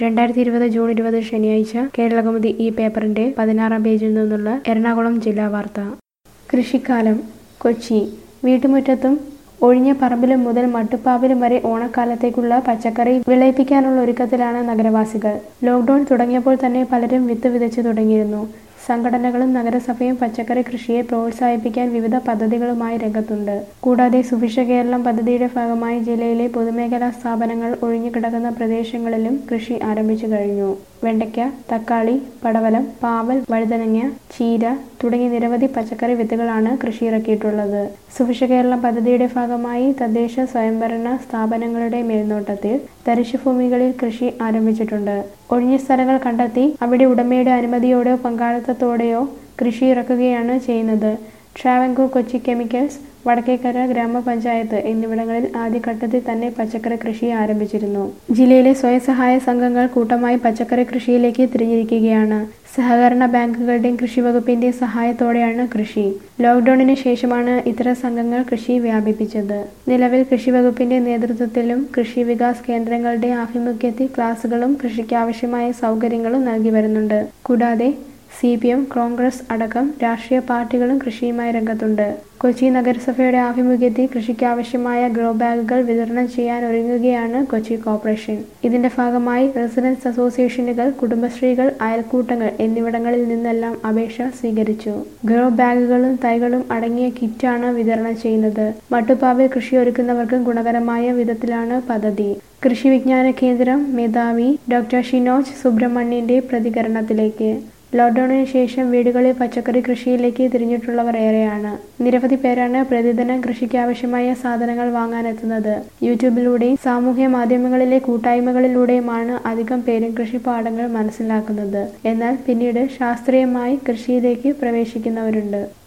രണ്ടായിരത്തി ഇരുപത് ജൂൺ ഇരുപത് ശനിയാഴ്ച കേരളകൗമുദി ഈ പേപ്പറിന്റെ പതിനാറാം പേജിൽ നിന്നുള്ള എറണാകുളം ജില്ലാ വാർത്ത കൃഷിക്കാലം കൊച്ചി വീട്ടുമുറ്റത്തും ഒഴിഞ്ഞ പറമ്പിലും മുതൽ മട്ടുപ്പാവിലും വരെ ഓണക്കാലത്തേക്കുള്ള പച്ചക്കറി വിളയിപ്പിക്കാനുള്ള ഒരുക്കത്തിലാണ് നഗരവാസികൾ ലോക്ക്ഡൌൺ തുടങ്ങിയപ്പോൾ തന്നെ പലരും വിത്ത് വിതച്ചു തുടങ്ങിയിരുന്നു സംഘടനകളും നഗരസഭയും പച്ചക്കറി കൃഷിയെ പ്രോത്സാഹിപ്പിക്കാൻ വിവിധ പദ്ധതികളുമായി രംഗത്തുണ്ട് കൂടാതെ സുഭിക്ഷ കേരളം പദ്ധതിയുടെ ഭാഗമായി ജില്ലയിലെ പൊതുമേഖലാ സ്ഥാപനങ്ങൾ ഒഴിഞ്ഞുകിടക്കുന്ന പ്രദേശങ്ങളിലും കൃഷി ആരംഭിച്ചു കഴിഞ്ഞു വെണ്ടയ്ക്ക തക്കാളി പടവലം പാവൽ വഴുതനങ്ങ ചീര തുടങ്ങി നിരവധി പച്ചക്കറി വിത്തുകളാണ് കൃഷി ഇറക്കിയിട്ടുള്ളത് സുഭിക്ഷ കേരളം പദ്ധതിയുടെ ഭാഗമായി തദ്ദേശ സ്വയംഭരണ സ്ഥാപനങ്ങളുടെ മേൽനോട്ടത്തിൽ തരിശുഭൂമികളിൽ കൃഷി ആരംഭിച്ചിട്ടുണ്ട് ഒഴിഞ്ഞ സ്ഥലങ്ങൾ കണ്ടെത്തി അവിടെ ഉടമയുടെ അനുമതിയോടെയോ പങ്കാളിത്തത്തോടെയോ കൃഷി ഇറക്കുകയാണ് ചെയ്യുന്നത് ട്രാവൻകൂർ കൊച്ചി കെമിക്കൽസ് വടക്കേക്കര ഗ്രാമപഞ്ചായത്ത് എന്നിവിടങ്ങളിൽ ആദ്യഘട്ടത്തിൽ തന്നെ പച്ചക്കറി കൃഷി ആരംഭിച്ചിരുന്നു ജില്ലയിലെ സ്വയം സഹായ സംഘങ്ങൾ കൂട്ടമായി പച്ചക്കറി കൃഷിയിലേക്ക് തിരിഞ്ഞിരിക്കുകയാണ് സഹകരണ ബാങ്കുകളുടെയും കൃഷി വകുപ്പിന്റെയും സഹായത്തോടെയാണ് കൃഷി ലോക്ക്ഡൌണിന് ശേഷമാണ് ഇത്തരം സംഘങ്ങൾ കൃഷി വ്യാപിപ്പിച്ചത് നിലവിൽ കൃഷി വകുപ്പിന്റെ നേതൃത്വത്തിലും കൃഷി വികാസ് കേന്ദ്രങ്ങളുടെ ആഭിമുഖ്യത്തിൽ ക്ലാസുകളും കൃഷിക്കാവശ്യമായ സൗകര്യങ്ങളും നൽകി വരുന്നുണ്ട് കൂടാതെ സി പി എം കോൺഗ്രസ് അടക്കം രാഷ്ട്രീയ പാർട്ടികളും കൃഷിയുമായി രംഗത്തുണ്ട് കൊച്ചി നഗരസഭയുടെ ആഭിമുഖ്യത്തിൽ കൃഷിക്കാവശ്യമായ ഗ്രോ ബാഗുകൾ വിതരണം ചെയ്യാൻ ഒരുങ്ങുകയാണ് കൊച്ചി കോർപ്പറേഷൻ ഇതിന്റെ ഭാഗമായി റെസിഡൻസ് അസോസിയേഷനുകൾ കുടുംബശ്രീകൾ അയൽക്കൂട്ടങ്ങൾ എന്നിവിടങ്ങളിൽ നിന്നെല്ലാം അപേക്ഷ സ്വീകരിച്ചു ഗ്രോ ബാഗുകളും തൈകളും അടങ്ങിയ കിറ്റാണ് വിതരണം ചെയ്യുന്നത് മട്ടുപ്പാവിൽ കൃഷി ഒരുക്കുന്നവർക്കും ഗുണകരമായ വിധത്തിലാണ് പദ്ധതി കൃഷി വിജ്ഞാന കേന്ദ്രം മേധാവി ഡോക്ടർ ഷിനോജ് സുബ്രഹ്മണ്യന്റെ പ്രതികരണത്തിലേക്ക് ലോക്ക്ഡൌണിന് ശേഷം വീടുകളിൽ പച്ചക്കറി കൃഷിയിലേക്ക് തിരിഞ്ഞിട്ടുള്ളവർ ഏറെയാണ് നിരവധി പേരാണ് പ്രതിദിനം കൃഷിക്ക് ആവശ്യമായ സാധനങ്ങൾ വാങ്ങാനെത്തുന്നത് യൂട്യൂബിലൂടെയും സാമൂഹ്യ മാധ്യമങ്ങളിലെ കൂട്ടായ്മകളിലൂടെയുമാണ് അധികം പേരും കൃഷിപ്പാഠങ്ങൾ മനസ്സിലാക്കുന്നത് എന്നാൽ പിന്നീട് ശാസ്ത്രീയമായി കൃഷിയിലേക്ക് പ്രവേശിക്കുന്നവരുണ്ട്